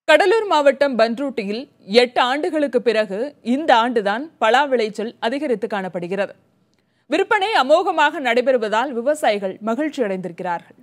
கடலூர் மாவட்டம் பன்ருட்டியில் எட்டு ஆண்டுகளுக்கு பிறகு இந்த ஆண்டுதான் பலா விளைச்சல் அதிகரித்து காணப்படுகிறது விற்பனை அமோகமாக நடைபெறுவதால் விவசாயிகள் மகிழ்ச்சி அடைந்திருக்கிறார்கள்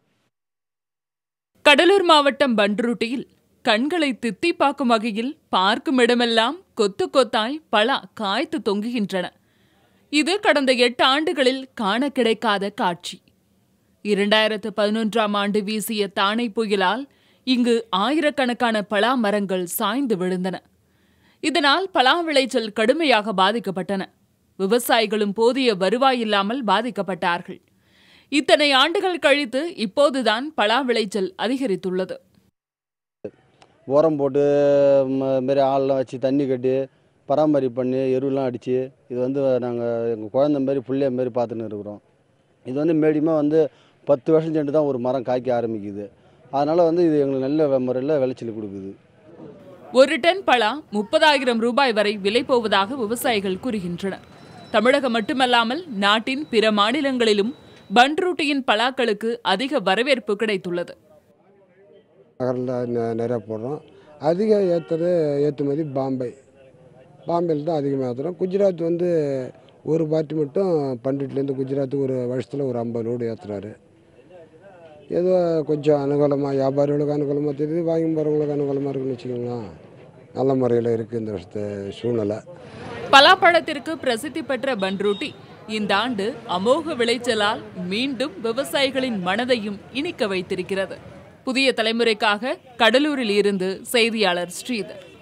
கடலூர் மாவட்டம் பன்ருட்டியில் கண்களை தித்தி பார்க்கும் வகையில் பார்க்கும் இடமெல்லாம் கொத்து கொத்தாய் பலா காய்த்து தொங்குகின்றன இது கடந்த எட்டு ஆண்டுகளில் காண கிடைக்காத காட்சி இரண்டாயிரத்து பதினொன்றாம் ஆண்டு வீசிய தானை புயலால் இங்கு ஆயிரக்கணக்கான பலா மரங்கள் சாய்ந்து விழுந்தன இதனால் பலா விளைச்சல் கடுமையாக பாதிக்கப்பட்டன விவசாயிகளும் போதிய வருவாய் இல்லாமல் பாதிக்கப்பட்டார்கள் இத்தனை ஆண்டுகள் கழித்து இப்போதுதான் பலா விளைச்சல் அதிகரித்துள்ளது உரம் போட்டு ம- மாரி ஆள்லாம் வச்சு தண்ணி கட்டி பராமரிப்பு பண்ணி எருவெலாம் அடித்து இது வந்து நாங்கள் எங்கள் குழந்த மாரி பிள்ளைய மாரி பார்த்துன்னு இருக்கிறோம் இது வந்து மீடியமாக வந்து பத்து வருஷம் சென்று தான் ஒரு மரம் காய்க்க ஆரம்பிக்குது அதனால் வந்து இது எங்களுக்கு நல்ல முறையில் விளைச்சல் கொடுக்குது ஒரு டன் பலா முப்பதாயிரம் ரூபாய் வரை விலை போவதாக விவசாயிகள் கூறுகின்றனர் தமிழகம் மட்டுமல்லாமல் நாட்டின் பிற மாநிலங்களிலும் பன்ருட்டியின் பலாக்களுக்கு அதிக வரவேற்பு கிடைத்துள்ளது நகரில் நிறையா போடுறோம் அதிக ஏற்றுறது ஏற்றுமதி பாம்பே பாம்பேயில் தான் அதிகமாக ஏற்றுறோம் குஜராத் வந்து ஒரு பார்ட்டி மட்டும் பண்ருட்டிலேருந்து குஜராத்துக்கு ஒரு வருஷத்தில் ஒரு ஐம்பது லோடு ஏற்றுறாரு ஏதோ கொஞ்சம் அனுகூலமாக வியாபாரிகளுக்கு அனுகூலமாக தெரியுது வாங்கி போகிறவங்களுக்கு அனுகூலமாக இருக்குன்னு வச்சுக்கோங்களேன் நல்ல முறையில் இருக்குது இந்த வருஷத்து சூழ்நிலை பலாப்பழத்திற்கு பிரசித்தி பெற்ற பன்ருட்டி இந்த ஆண்டு அமோக விளைச்சலால் மீண்டும் விவசாயிகளின் மனதையும் இனிக்க வைத்திருக்கிறது புதிய தலைமுறைக்காக கடலூரில் இருந்து செய்தியாளர் ஸ்ரீதர்